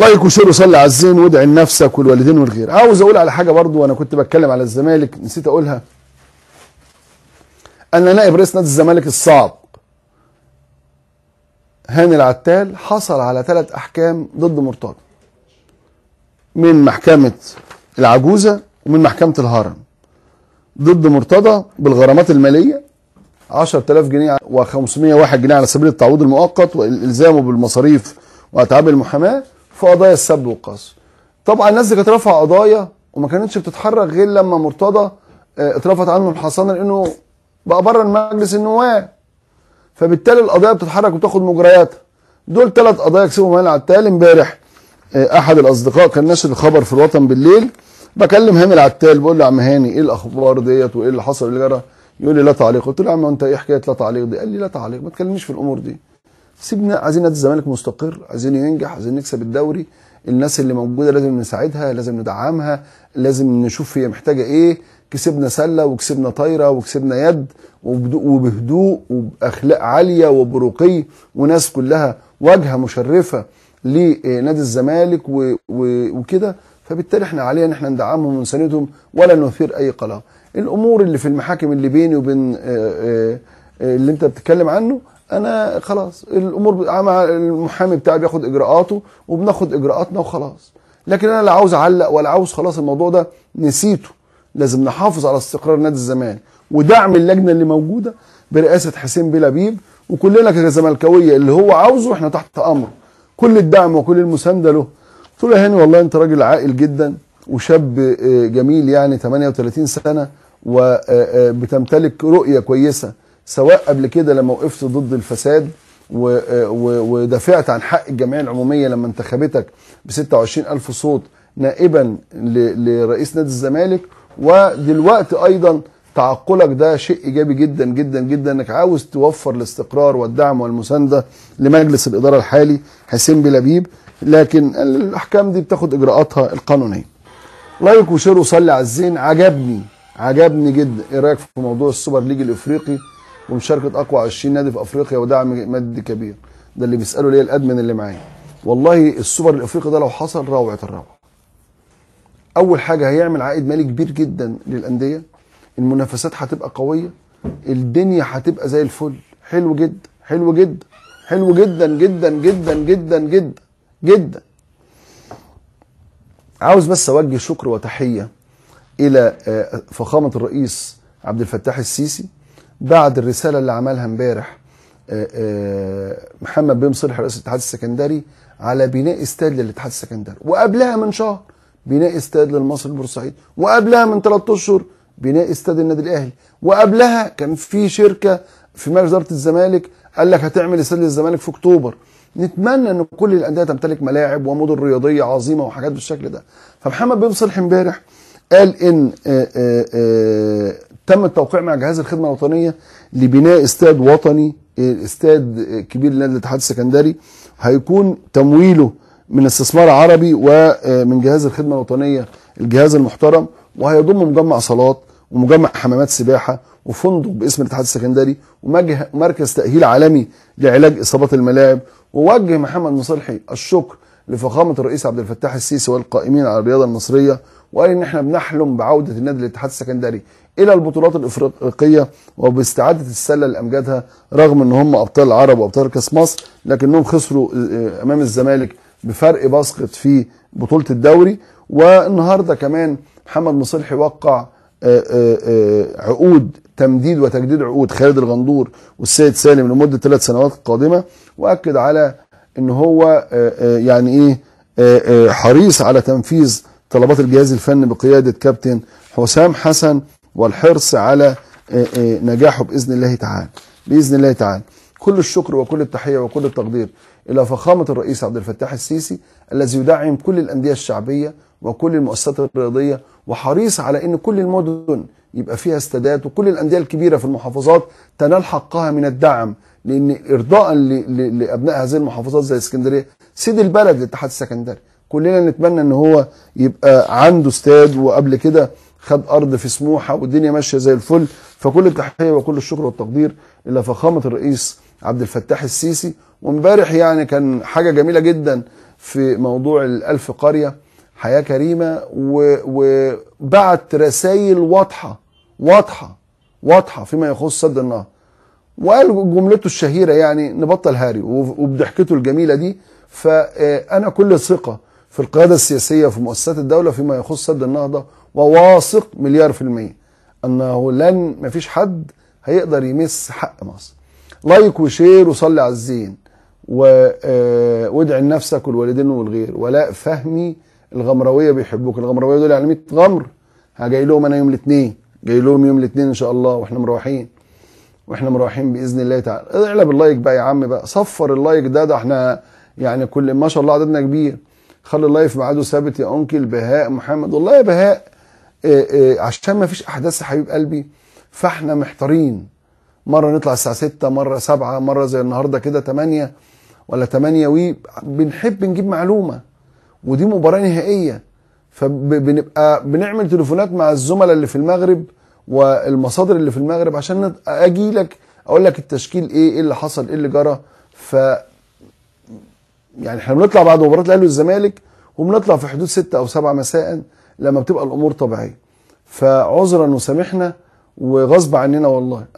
لايك وشير وصلي على الزين وادعي لنفسك والوالدين والغير عاوز اقول على حاجه برضو وانا كنت بتكلم على الزمالك نسيت اقولها ان نائب رئيس نادي الزمالك الصعب هاني العتال حصل على ثلاث احكام ضد مرتضى من محكمه العجوزه ومن محكمه الهرم ضد مرتضى بالغرامات الماليه 10000 جنيه و501 جنيه على سبيل التعويض المؤقت والزامه بالمصاريف واتعاب المحاماه في قضايا السب والقذف. طبعا الناس دي كانت رافعه قضايا وما كانتش بتتحرك غير لما مرتضى آه، اترفعت عنه الحصانه لانه بقى بره مجلس النواب. فبالتالي القضايا بتتحرك وتاخد مجرياتها. دول ثلاث قضايا كسبهم هاني العتال امبارح آه، احد الاصدقاء كان ناشر الخبر في الوطن بالليل بكلم هاني العتال بقول له يا عم هاني ايه الاخبار ديت وايه اللي حصل اللي جرى يقول لي لا تعليق قلت له يا عم انت ايه حكايه لا تعليق دي قال لي لا تعليق ما تكلمنيش في الامور دي سيبنا عايزين نادي الزمالك مستقر عايزين ينجح عايزين نكسب الدوري الناس اللي موجوده لازم نساعدها لازم ندعمها لازم نشوف هي محتاجه ايه كسبنا سله وكسبنا طايره وكسبنا يد وبدو- وبهدوء وباخلاق عاليه وبرقي وناس كلها واجهه مشرفه لنادي الزمالك و- و- وكده فبالتالي احنا علينا ان احنا ندعمهم ونساندهم ولا نثير اي قلق الامور اللي في المحاكم اللي بيني وبين آه، آه، آه، اللي انت بتتكلم عنه انا خلاص الامور ب- مع المحامي بتاعي بياخد اجراءاته وبناخد اجراءاتنا وخلاص لكن انا لا عاوز اعلق ولا عاوز خلاص الموضوع ده نسيته لازم نحافظ على استقرار نادي الزمالك ودعم اللجنه اللي موجوده برئاسه حسين بلبيب وكلنا كزملكاويه اللي هو عاوزه احنا تحت امره كل الدعم وكل المسانده له قلت له يا هاني والله انت راجل عاقل جدا وشاب آه، جميل يعني 38 سنه وبتمتلك رؤيه كويسه سواء قبل كده لما وقفت ضد الفساد و- آه، و- ودافعت عن حق الجمعيه العموميه لما انتخبتك ب 26000 صوت نائبا ل- لرئيس نادي الزمالك ودلوقتي ايضا تعقلك ده شيء ايجابي جدا جدا جدا انك عاوز توفر الاستقرار والدعم والمسانده لمجلس الاداره الحالي حسين بلبيب لكن الاحكام دي بتاخد اجراءاتها القانونيه. لايك وشير وصلي على الزين عجبني عجبني جدا ايه رايك في موضوع السوبر ليج الافريقي ومشاركه اقوى 20 نادي في افريقيا ودعم مادي كبير ده اللي بيسالوا ليه الادمن اللي معايا والله السوبر الافريقي ده لو حصل روعه الروعه اول حاجه هيعمل عائد مالي كبير جدا للانديه المنافسات هتبقى قويه الدنيا هتبقى زي الفل حلو جدا حلو جدا حلو جدا جدا جدا جدا جدا جدا عاوز بس اوجه شكر وتحيه الى آه، فخامه الرئيس عبد الفتاح السيسي بعد الرساله اللي عملها امبارح آه، آه، محمد بن صالح رئيس الاتحاد السكندري على بناء استاد للاتحاد السكندري وقبلها من شهر بناء استاد للمصري البورسعيد وقبلها من ثلاث اشهر بناء استاد النادي الاهلي وقبلها كان في شركه في مجلس اداره الزمالك قال لك هتعمل استاد للزمالك في اكتوبر نتمنى ان كل الانديه تمتلك ملاعب ومدن رياضيه عظيمه وحاجات بالشكل ده فمحمد بن صالح امبارح قال ان آه، آه، آه، تم التوقيع مع جهاز الخدمه الوطنيه لبناء استاد وطني آه، استاد آه، كبير لنادي الاتحاد السكندري هيكون تمويله من استثمار عربي ومن جهاز الخدمه الوطنيه الجهاز المحترم وهيضم مجمع صالات ومجمع حمامات سباحه وفندق باسم الاتحاد السكندري ومجه- ومركز تاهيل عالمي لعلاج اصابات الملاعب ووجه محمد مصلحي الشكر لفخامه الرئيس عبد الفتاح السيسي والقائمين على الرياضه المصريه وقال ان احنا بنحلم بعوده النادي الاتحاد السكندري الى البطولات الافريقيه وباستعاده السله لامجادها رغم ان هم ابطال العرب وابطال كاس مصر لكنهم خسروا آه، امام الزمالك بفرق باسكت في بطوله الدوري والنهارده كمان محمد مصلحي وقع آه، آه، آه، عقود تمديد وتجديد عقود خالد الغندور والسيد سالم لمده ثلاث سنوات قادمه واكد على ان هو آه، آه، يعني ايه آه، آه، حريص على تنفيذ طلبات الجهاز الفني بقياده كابتن حسام حسن والحرص على آه، آه، نجاحه باذن الله تعالى باذن الله تعالى كل الشكر وكل التحيه وكل التقدير الى فخامه الرئيس عبد الفتاح السيسي الذي يدعم كل الانديه الشعبيه وكل المؤسسات الرياضيه وحريص على ان كل المدن يبقى فيها استادات وكل الانديه الكبيره في المحافظات تنال حقها من الدعم لان ارضاء ل- ل- لابناء هذه المحافظات زي اسكندريه سيد البلد للاتحاد السكندري كلنا نتمنى ان هو يبقى عنده استاد وقبل كده خد ارض في سموحه والدنيا ماشيه زي الفل فكل التحيه وكل الشكر والتقدير الى فخامه الرئيس عبد الفتاح السيسي وامبارح يعني كان حاجه جميله جدا في موضوع الألف قرية حياة كريمة و- وبعت رسائل واضحة واضحة واضحة فيما يخص سد النهر وقال جملته الشهيرة يعني نبطل هاري وف- وبضحكته الجميلة دي فأنا كل ثقة في القيادة السياسية وفي مؤسسات الدولة فيما يخص سد النهضة وواثق مليار في المية أنه لن مفيش حد هيقدر يمس حق مصر لايك وشير وصلي على الزين و- آه، وادعي لنفسك والوالدين والغير ولاء فهمي الغمراويه بيحبوك الغمراويه دول يعني 100 غمر هجاي لهم انا يوم الاثنين جاي لهم يوم الاثنين ان شاء الله واحنا مروحين واحنا مروحين باذن الله تعالى اعلى باللايك بقى يا عم بقى صفر اللايك ده ده احنا يعني كل ما شاء الله عددنا كبير خلي اللايف ميعاده ثابت يا انكل بهاء محمد والله يا بهاء إيه إيه عشان ما فيش احداث يا حبيب قلبي فاحنا محتارين مره نطلع الساعه 6 مره 7 مره زي النهارده كده 8 ولا 8 وي بنحب نجيب معلومه ودي مباراه نهائيه فبنبقى بنعمل تليفونات مع الزملاء اللي في المغرب والمصادر اللي في المغرب عشان نت- اجي لك اقول لك التشكيل ايه ايه اللي حصل ايه اللي جرى ف يعني احنا بنطلع بعد مباراه الاهلي والزمالك وبنطلع في حدود 6 او 7 مساء لما بتبقى الامور طبيعيه فعذرا وسامحنا وغصب عننا والله